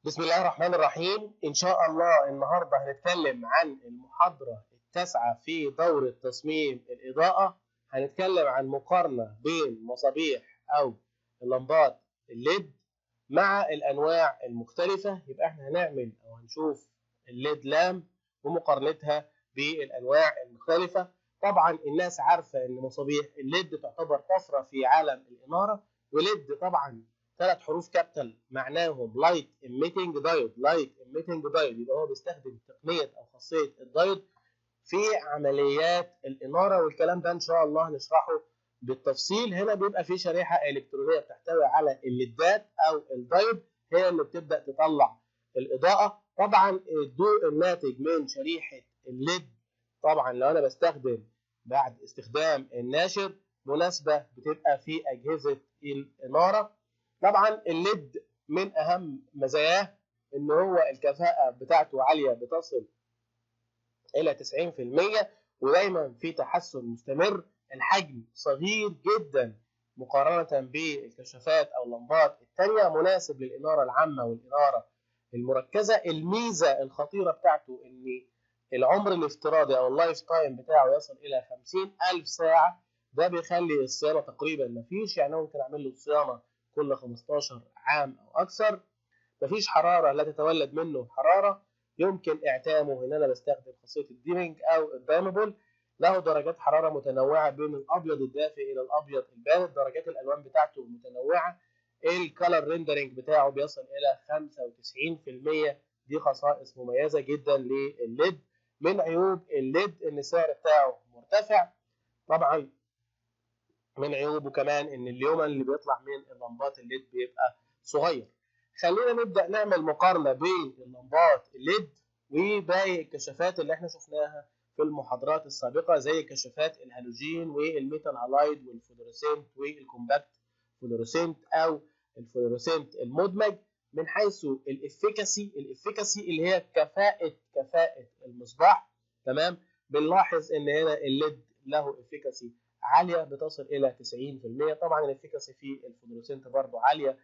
بسم الله الرحمن الرحيم إن شاء الله النهاردة هنتكلم عن المحاضرة التاسعة في دورة تصميم الإضاءة هنتكلم عن مقارنة بين مصابيح أو اللمبات الليد مع الأنواع المختلفة يبقى احنا هنعمل أو هنشوف الليد لام ومقارنتها بالأنواع المختلفة طبعا الناس عارفة إن مصابيح الليد تعتبر طفرة في عالم الإنارة وليد طبعا ثلاث حروف كابيتال معناهم لايت ايميتنج دايود لايت ايميتنج دايود يبقى هو بيستخدم تقنيه او خاصيه الدايود في عمليات الاناره والكلام ده ان شاء الله هنشرحه بالتفصيل هنا بيبقى في شريحه الكترونيه بتحتوي على الليدات او الدايود هي اللي بتبدا تطلع الاضاءه طبعا الضوء الناتج من شريحه الليد طبعا لو انا بستخدم بعد استخدام الناشر مناسبه بتبقى في اجهزه الاناره طبعا الليد من اهم مزاياه ان هو الكفاءه بتاعته عاليه بتصل الى 90% ودايما في تحسن مستمر الحجم صغير جدا مقارنه بالكشافات او اللمبات الثانيه مناسب للاناره العامه والاناره المركزه الميزه الخطيره بتاعته ان العمر الافتراضي او اللايف تايم بتاعه يصل الى 50000 ساعه ده بيخلي الصيانه تقريبا مفيش يعني ممكن اعمل له صيانه كل 15 عام او اكثر مفيش حراره لا تتولد منه حراره يمكن اعتامه ان انا بستخدم خاصيه الديمنج او الدايمبل له درجات حراره متنوعه بين الابيض الدافئ الى الابيض البارد درجات الالوان بتاعته متنوعه الكالر ريندرنج بتاعه بيصل الى 95% دي خصائص مميزه جدا للليد من عيوب الليد ان السعر بتاعه مرتفع طبعا من عيوبه كمان ان اليومن اللي بيطلع من اللمبات الليد بيبقى صغير خلينا نبدا نعمل مقارنه بين اللمبات الليد وباقي الكشافات اللي احنا شفناها في المحاضرات السابقه زي كشافات الهالوجين والميتال هالايد والفلوريسنت والكومباكت فلوريسنت او الفلوريسنت المدمج من حيث الافيكاسي الافيكاسي اللي هي كفاءه كفاءه المصباح تمام بنلاحظ ان هنا الليد له افيكاسي عاليه بتصل الى 90% طبعا الافيكاسي في الفلوريسنت برضو عاليه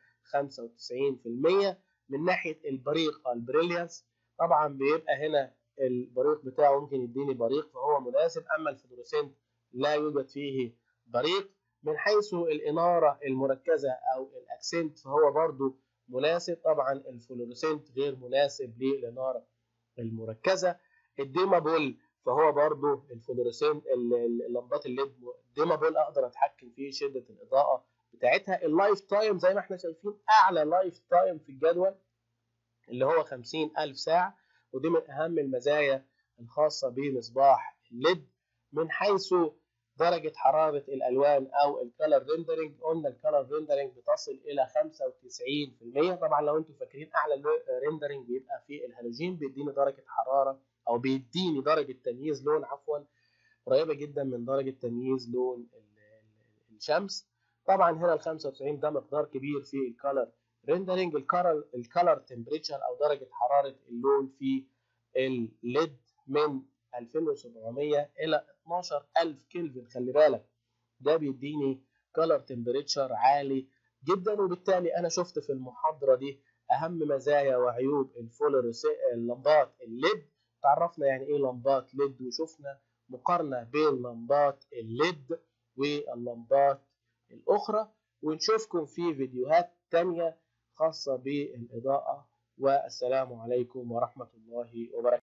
95% من ناحيه البريق البريليانس طبعا بيبقى هنا البريق بتاعه ممكن يديني بريق فهو مناسب اما الفلوريسنت لا يوجد فيه بريق من حيث الاناره المركزه او الاكسنت فهو برضو مناسب طبعا الفلوريسنت غير مناسب للاناره المركزه الديمابول فهو برضو الفلوريسنت اللمبات الليد ديمابل اقدر اتحكم في شده الاضاءه بتاعتها اللايف تايم زي ما احنا شايفين اعلى لايف تايم في الجدول اللي هو 50000 ساعه ودي من اهم المزايا الخاصه بمصباح الليد من حيث درجه حراره الالوان او الكالر ريندرنج قلنا الكالر ريندرنج بتصل الى 95% طبعا لو انتم فاكرين اعلى ريندرنج بيبقى في الهالوجين بيديني درجه حراره او بيديني درجه تمييز لون عفوا قريبه جدا من درجه تمييز لون الشمس طبعا هنا ال 95 ده مقدار كبير في الكالر ريندرنج الكالر الكالر تمبريتشر او درجه حراره اللون في الليد من 2700 الى 12000 كلفن خلي بالك ده بيديني كالر تمبريتشر عالي جدا وبالتالي انا شفت في المحاضره دي اهم مزايا وعيوب الفولوريس اللمبات الليد تعرفنا يعني ايه لمبات ليد وشفنا مقارنه بين لمبات الليد واللمبات الاخرى ونشوفكم في فيديوهات تانية خاصه بالاضاءه والسلام عليكم ورحمه الله وبركاته